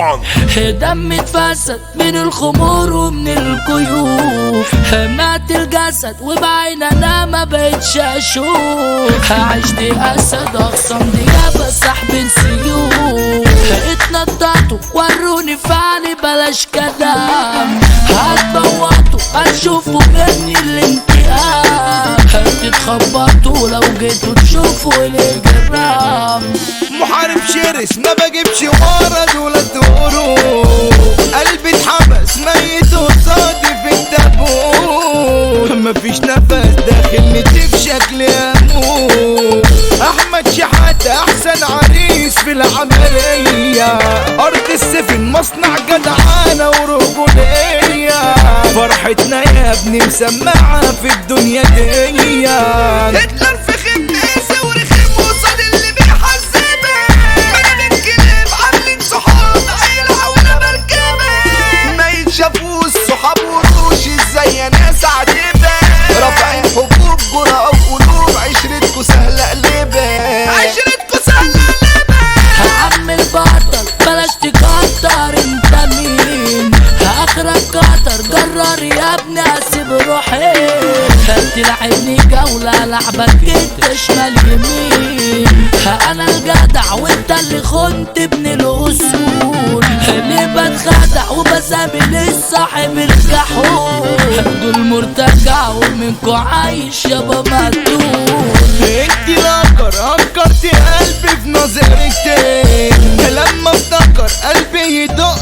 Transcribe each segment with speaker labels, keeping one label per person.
Speaker 1: طبعا
Speaker 2: دم اتفسد من الخمور ومن الكيوف مات الجسد وبعين انا ما بقتش اشوف عشت اسد اخصم ديابة سحب سيوف اتنططوا وروني فعلي بلاش كلام هتبوطوا هتشوفوا مني الانتقام هتتخبطوا لو جيتوا تشوفوا الاجرام
Speaker 3: محارب شرس ما بجيبش ورا دول الدورو قلبي اتحبس ميت قصادي في التابوت مفيش نفس داخل نتف شكلي اموت احمد شحاتة احسن عريس في العملية ارض السفن مصنع جدعانة ورجولية فرحتنا يا ابني مسمعة في الدنيا دي
Speaker 4: هتلر في خماسة ورخم قصاد اللي بيحذبها انا بالكلاب عاملين صحاب عيل عاوله مركبة ما يتشافوش صحاب وروش ازاي يا ناس عجيبة رافعين حبوب جرأة وقلوب عشرتكوا سهلة قلبة عشرتكوا سهلة قلبة
Speaker 2: عم البطل بلاش تكتر انت مين اخرك قطر جرر يا ابني اسيب روحي تلعبني جولة لعبك انت شمال يمين انا الجدع وانت اللي خنت ابن الاصول اللي بتخدع وبسامي للصاحب الجحود دول مرتجع ومنكو عايش يابا مقتول
Speaker 3: انت الانكر انكرتي قلبي في نظرك تاني لما افتكر قلبي يدق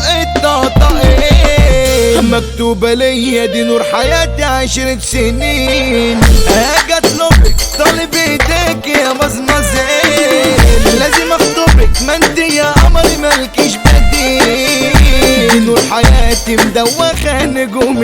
Speaker 3: الطقطقين مكتوبة ليا دي نور حياتي عشرة سنين اجي اطلبك طالب ايديك يا مزمزين لازم اخطبك ما انت يا قمري مالكيش بديل دي نور حياتي مدوخة نجوم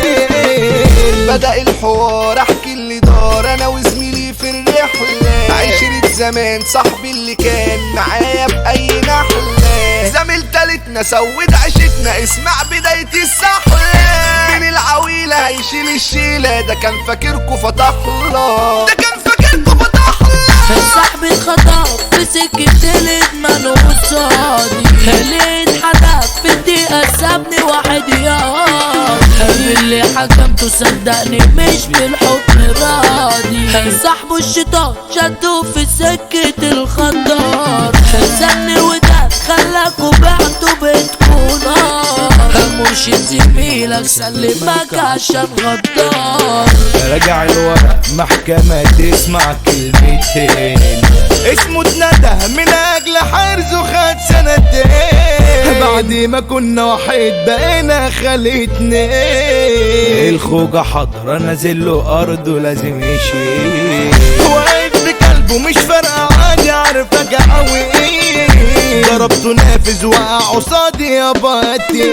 Speaker 3: الليل
Speaker 4: بدأ الحوار احكي اللي دار انا وزميلي في الرحلة عشرة زمان صاحبي اللي كان معايا بأي نحلة زميل تالتنا سود عشتنا اسمع بداية السحلة من العويلة هيشيل الشيلة ده كان فاكركوا فتح الله ده كان فاكركوا فتح الله
Speaker 2: صاحبي اتخطف في سكة الادمان قصادي لقيت حدا في الدقيقة سابني واحد ياض اللي حكمته صدقني مش بالحكم راضي صاحبه الشيطان شدوه في سكة الخطر سن وده خلاكوا بعتوا بتكون نار مرشد زميلك سلمك عشان غدار
Speaker 3: راجع الورق محكمة تسمع كلمتين اسمه اتندى من اجل حرزه خد سنتين بعد ما كنا واحد بقينا خليتني الخوجة حضرة نازل له ارضه لازم يشيل واقف بقلبه مش فارقة عادي عارفك قوي ضربته نافذ وقع قصادي يا باتي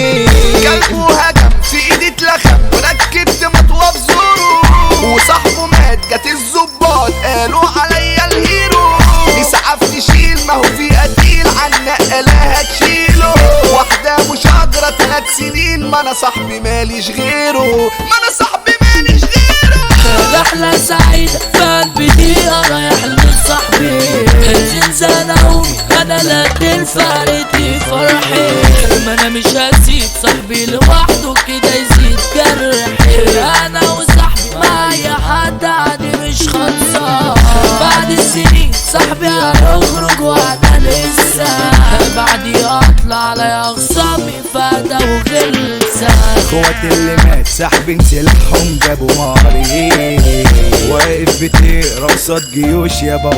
Speaker 4: كلبه هجم في ايدي اتلخم وركبت مطوى في زوره وصاحبه مات جت الظباط قالوا عليا الهيرو اسعف تشيل ما هو في قتيل عن نقلاها تشيله واحدة مش قادرة تلات سنين ما انا صاحبي ماليش غيره ما انا صاحبي ماليش غيره
Speaker 2: رحلة سعيدة في قلبي دقيقة رايح لصاحبي زنزانة أمي أنا لا الفارتي فرحي ما أنا مش هسيب صاحبي لوحده كده يزيد جرحي أنا وصاحبي معايا حد عادي مش خلصان بعد السنين صاحبي هنخرج وأنا لسه بعدي أطلع على أخصامي فدا وغلسة
Speaker 3: اخوات اللي مات سحبين سلاحهم جابوا ماري واقف بتقرا قصاد جيوش يابا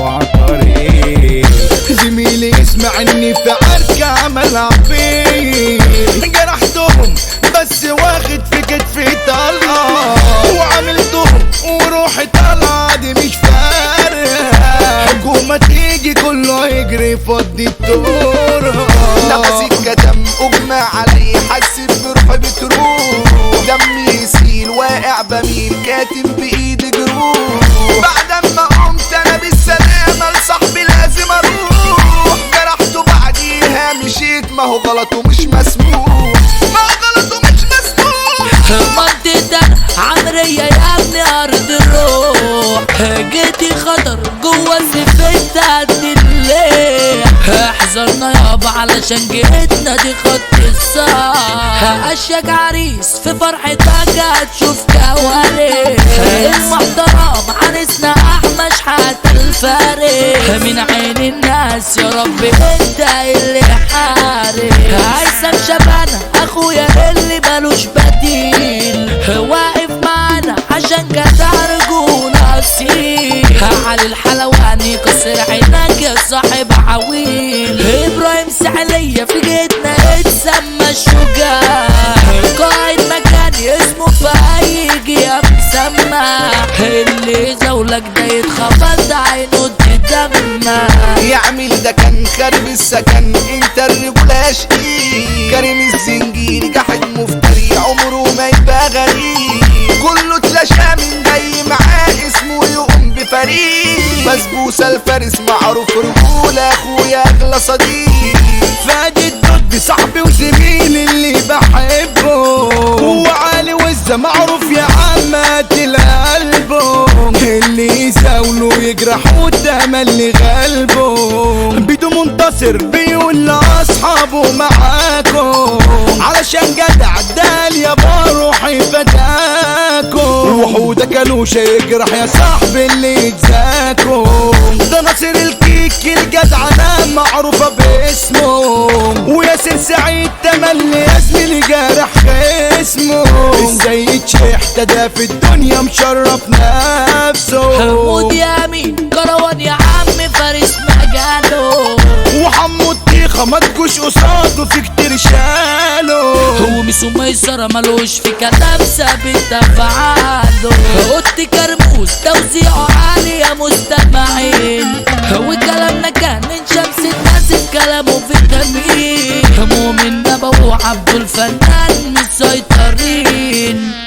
Speaker 3: وعطاري زميلي اسمع اني في عركة عمل عفيه جرحتهم بس واخد في كتفي طلقة وعملتهم وروحي طالعة دي مش فارقة حكومة تيجي كله يجري فضي الدور
Speaker 4: نفسي اتكتم اغمى علي حاسس بروحي بتروح دمي يسيل واقع بميل كاتم بايدي جروح بعد ما قمت انا بالسلامة لصاحبي لازم اروح جرحته بعديها مشيت ما هو غلطه مش مسموح ما هو غلطه مش مسموح
Speaker 2: منطقة عمرية يا ابني أرض الروح جيتي خطر جوا الزفت قد الليل احذرنا يا صعب علشان جيتنا دي خط الصعب اشيك عريس في فرحتك هتشوف كوارث المحترم عريسنا احمد حتى الفارس من عين الناس يا رب انت اللي حارس هيثم شبانه اخويا اللي ملوش بديل واقف معانا عشان كده رجوله اصيل علي الحلواني كسر عينك يا صاحب عويل ابراهيم سحلية في جيتنا اتسمى الشجاع قائد مكاني اسمه في اي جهة مسمى اللي زولك ده يتخبط عينه تدمع
Speaker 4: يعمل ده كان خارب السكن انت الرجولة شقيق كريم الزنجيري جاحد مفتري عمره ما يبقى غريب كله اتلاشى من جاي معاه اسمه يقوم بفريق بسبوسة الفارس معروف رجولة اخويا اغلى صديق
Speaker 3: فادي الضد صاحبي وزميلي اللي بحبه هو علي وزة معروف يا عمات القلبه اللي يزاوله يجرح قدام اللي غلبه بيدو منتصر بيقول لاصحابه معاكم علشان جدع الدال يا بروحي فداكم وحودة كالوشة يجرح يا صاحبي اللي يجزاكم ده ناصر الكيك الجدع انا معروفة باسمه وياسر سعيد تملي يا زميلي جارح اسمه السيد شيح ده في الدنيا مشرف نفسه
Speaker 2: حمود يامين كروان يا عم فارس مجاله
Speaker 3: وحمو الطيخة ما تجوش قصاده في كتير شاله
Speaker 2: هو ميسو ميسرة ملوش في كلام ثابت افعاله اوضتي كرموز توزيعه عالي يا مستمعين وكلامنا كان من شمس الناس كلامه فيتامين مؤمن نبوي عبد الفنان مسيطرين